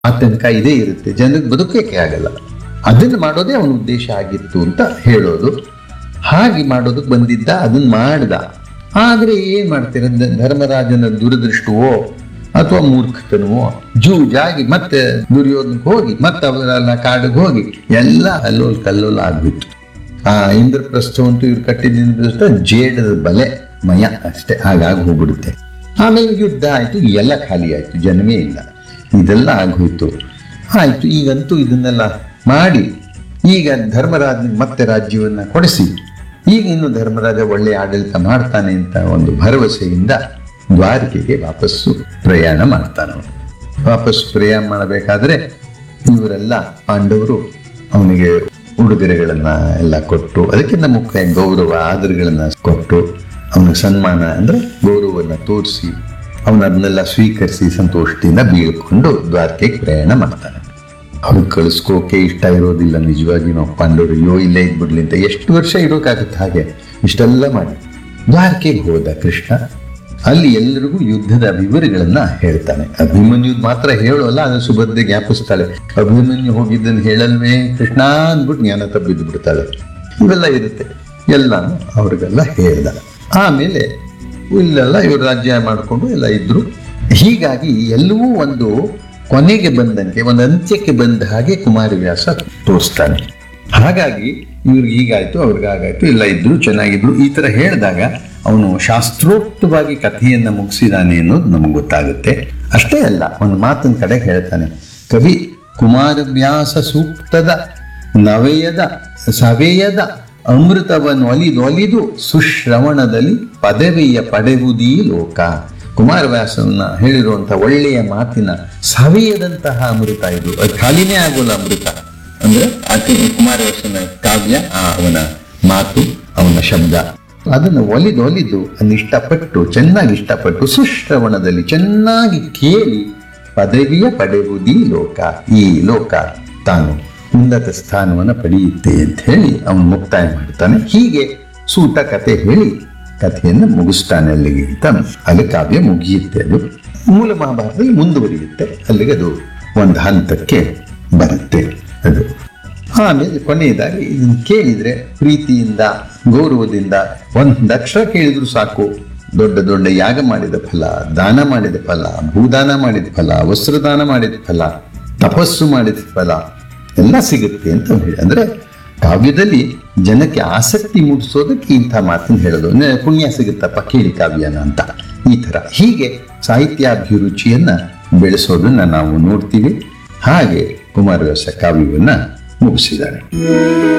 ಆತಂಕ ಇದೇ ಇರುತ್ತೆ ಜನರಿಗೆ ಬದುಕಕ್ಕೆ ಆಗಲ್ಲ ಅದನ್ನು ಮಾಡೋದೇ ಅವನ ಉದ್ದೇಶ ಆಗಿತ್ತು ಅಂತ ಹೇಳೋದು ಹಾಗೆ ಮಾಡೋದಕ್ಕೆ ಬಂದಿದ್ದ ಅದನ್ನ ಮಾಡ್ದ ಆದ್ರೆ ಏನ್ ಮಾಡ್ತೀರ ದ- ಧರ್ಮರಾಜನ ದುರದೃಷ್ಟವೋ ಅಥವಾ ಮೂರ್ಖತನವೋ ಜೂಜಾಗಿ ಮತ್ತೆ ದುರ್ಯೋಧನಕ್ಕೆ ಹೋಗಿ ಮತ್ತೆ ಅವರೆಲ್ಲ ಕಾಡಿಗೆ ಹೋಗಿ ಎಲ್ಲ ಅಲ್ಲೋಲ್ ಕಲ್ಲೋಲ ಆಗ್ಬಿಟ್ಟು ಆ ಇಂದ್ರಪ್ರಸ್ಥವಂತೂ ಇವ್ರು ಕಟ್ಟಿದ ಇಂದ್ರಪ್ರಸ್ಥ ಜೇಡದ ಬಲೆ ಮಯ ಅಷ್ಟೇ ಹಾಗಾಗಿ ಹೋಗ್ಬಿಡುತ್ತೆ ಆಮೇಲೆ ಯುದ್ಧ ಆಯ್ತು ಎಲ್ಲ ಖಾಲಿ ಆಯ್ತು ಜನವೇ ಇಲ್ಲ ಇದೆಲ್ಲ ಆಗೋಯ್ತು ಆಯ್ತು ಈಗಂತೂ ಇದನ್ನೆಲ್ಲ ಮಾಡಿ ಈಗ ಧರ್ಮರಾಜನಿಗೆ ಮತ್ತೆ ರಾಜ್ಯವನ್ನ ಕೊಡಿಸಿ ಈಗ ಇನ್ನು ಧರ್ಮರಾಜ ಒಳ್ಳೆ ಆಡಳಿತ ಮಾಡ್ತಾನೆ ಅಂತ ಒಂದು ಭರವಸೆಯಿಂದ ದ್ವಾರಕೆಗೆ ವಾಪಸ್ಸು ಪ್ರಯಾಣ ಮಾಡ್ತಾನೆ ಅವನು ವಾಪಸ್ ಪ್ರಯಾಣ ಮಾಡಬೇಕಾದ್ರೆ ಇವರೆಲ್ಲ ಪಾಂಡವರು ಅವನಿಗೆ ಉಡುಗೊರೆಗಳನ್ನ ಎಲ್ಲ ಕೊಟ್ಟು ಅದಕ್ಕಿಂತ ಮುಖ್ಯ ಗೌರವ ಆದರಗಳನ್ನ ಕೊಟ್ಟು ಅವನಿಗೆ ಸನ್ಮಾನ ಅಂದ್ರೆ ಗೌರವವನ್ನು ತೋರಿಸಿ ಅವನ ಅದನ್ನೆಲ್ಲ ಸ್ವೀಕರಿಸಿ ಸಂತೋಷದಿಂದ ಬೀಳ್ಕೊಂಡು ದ್ವಾರಕೆಗೆ ಪ್ರಯಾಣ ಮಾಡ್ತಾನೆ ಅವ್ರಿಗೆ ಕಳಿಸ್ಕೋಕೆ ಇಷ್ಟ ಇರೋದಿಲ್ಲ ನಿಜವಾಗಿ ನಾವು ಪಾಂಡವರು ಅಯ್ಯೋ ಇಲ್ಲೇ ಇದ್ಬಿಡ್ಲಿ ಅಂತ ಎಷ್ಟು ವರ್ಷ ಇರೋಕ್ಕಾಗುತ್ತೆ ಹಾಗೆ ಇಷ್ಟೆಲ್ಲ ಮಾಡಿ ದ್ವಾರಕೆಗೆ ಹೋದ ಕೃಷ್ಣ ಅಲ್ಲಿ ಎಲ್ಲರಿಗೂ ಯುದ್ಧದ ವಿವರಗಳನ್ನ ಹೇಳ್ತಾನೆ ಅಭಿಮನ್ಯು ಮಾತ್ರ ಹೇಳೋಲ್ಲ ಅದು ಸುಭದ್ರೆ ಜ್ಞಾಪಿಸ್ತಾಳೆ ಅಭಿಮನ್ಯು ಹೋಗಿದ್ದನ್ನು ಹೇಳಲ್ವೇ ಕೃಷ್ಣ ಅಂದ್ಬಿಟ್ಟು ಜ್ಞಾನ ತಬ್ಬಿದ್ದು ಬಿಡ್ತಾಳೆ ಇವೆಲ್ಲ ಇರುತ್ತೆ ಎಲ್ಲಾನು ಅವ್ರಿಗೆಲ್ಲ ಹೇಳ್ದ ಆಮೇಲೆ ಇಲ್ಲೆಲ್ಲ ಇವರು ರಾಜ್ಯ ಮಾಡಿಕೊಂಡು ಎಲ್ಲ ಇದ್ರು ಹೀಗಾಗಿ ಎಲ್ಲವೂ ಒಂದು ಕೊನೆಗೆ ಬಂದಂತೆ ಒಂದು ಅಂತ್ಯಕ್ಕೆ ಬಂದ ಹಾಗೆ ಕುಮಾರವ್ಯಾಸ ತೋರಿಸ್ತಾನೆ ಹಾಗಾಗಿ ಇವ್ರಿಗೆ ಹೀಗಾಯ್ತು ಅವ್ರಿಗೆ ಹಾಗಾಯ್ತು ಎಲ್ಲ ಇದ್ರು ಚೆನ್ನಾಗಿದ್ರು ಈ ತರ ಹೇಳಿದಾಗ ಅವನು ಶಾಸ್ತ್ರೋಕ್ತವಾಗಿ ಕಥೆಯನ್ನ ಮುಗಿಸಿದಾನೆ ಅನ್ನೋದು ನಮಗೆ ಗೊತ್ತಾಗುತ್ತೆ ಅಷ್ಟೇ ಅಲ್ಲ ಒಂದು ಮಾತಿನ ಕಡೆ ಹೇಳ್ತಾನೆ ಕವಿ ಕುಮಾರವ್ಯಾಸ ಸೂಕ್ತದ ನವೆಯದ ಸವೆಯದ ಅಮೃತವನ್ನು ಒಲಿದೊಲಿದು ಸುಶ್ರವಣದಲ್ಲಿ ಪದವಿಯ ಪಡೆವುದೀ ಲೋಕ ಕುಮಾರವ್ಯಾಸವನ್ನ ಹೇಳಿರುವಂತಹ ಒಳ್ಳೆಯ ಮಾತಿನ ಸವೆಯದಂತಹ ಅಮೃತ ಇದು ಅದು ಖಾಲಿನೇ ಆಗೋಲ್ಲ ಅಮೃತ ಅಂದ್ರೆ ಆಕೆ ಕುಮಾರವ್ಯಾಸನ ಕಾವ್ಯ ಆ ಅವನ ಮಾತು ಅವನ ಶಬ್ದ ಅದನ್ನು ಒಲಿದು ಒಲಿದು ಅದನ್ನ ಇಷ್ಟಪಟ್ಟು ಚೆನ್ನಾಗಿ ಇಷ್ಟಪಟ್ಟು ಸುಶ್ರವಣದಲ್ಲಿ ಚೆನ್ನಾಗಿ ಕೇಳಿ ಪದವಿಯ ಪಡೆಯುವುದೀ ಲೋಕ ಈ ಲೋಕ ತಾನು ಉನ್ನತ ಸ್ಥಾನವನ್ನು ಪಡೆಯುತ್ತೆ ಅಂತ ಹೇಳಿ ಅವನು ಮುಕ್ತಾಯ ಮಾಡ್ತಾನೆ ಹೀಗೆ ಸೂಟ ಕತೆ ಹೇಳಿ ಕಥೆಯನ್ನು ಮುಗಿಸ್ತಾನೆ ಅಲ್ಲಿಗೆ ಅಂತ ಅಲ್ಲಿ ಕಾವ್ಯ ಮುಗಿಯುತ್ತೆ ಅದು ಮೂಲ ಮಹಾಭಾರತದಲ್ಲಿ ಮುಂದುವರಿಯುತ್ತೆ ಅಲ್ಲಿಗೆ ಅದು ಒಂದು ಹಂತಕ್ಕೆ ಬರುತ್ತೆ ಅದು ಆಮೇಲೆ ಕೊನೆಯದಾಗಿ ಇದನ್ನ ಕೇಳಿದ್ರೆ ಪ್ರೀತಿಯಿಂದ ಗೌರವದಿಂದ ಒಂದು ಅಕ್ಷರ ಕೇಳಿದ್ರು ಸಾಕು ದೊಡ್ಡ ದೊಡ್ಡ ಯಾಗ ಮಾಡಿದ ಫಲ ದಾನ ಮಾಡಿದ ಫಲ ಭೂದಾನ ಮಾಡಿದ ಫಲ ವಸ್ತ್ರದಾನ ಮಾಡಿದ ಫಲ ತಪಸ್ಸು ಮಾಡಿದ ಫಲ ಎಲ್ಲ ಸಿಗುತ್ತೆ ಅಂತ ಅವ್ನು ಹೇಳಿ ಅಂದ್ರೆ ಕಾವ್ಯದಲ್ಲಿ ಜನಕ್ಕೆ ಆಸಕ್ತಿ ಮೂಡಿಸೋದಕ್ಕೆ ಇಂಥ ಮಾತನ್ನು ಹೇಳೋದು ಅಂದ್ರೆ ಪುಣ್ಯ ಸಿಗುತ್ತಪ್ಪ ಕೇಳಿ ಕಾವ್ಯನ ಅಂತ ಈ ತರ ಹೀಗೆ ಸಾಹಿತ್ಯಾಭಿರುಚಿಯನ್ನ ಬೆಳೆಸೋದನ್ನ ನಾವು ನೋಡ್ತೀವಿ ಹಾಗೆ ಕುಮಾರವ್ಯಾಸ ಕಾವ್ಯವನ್ನ ಮುಗಿಸಿದ್ದಾನೆ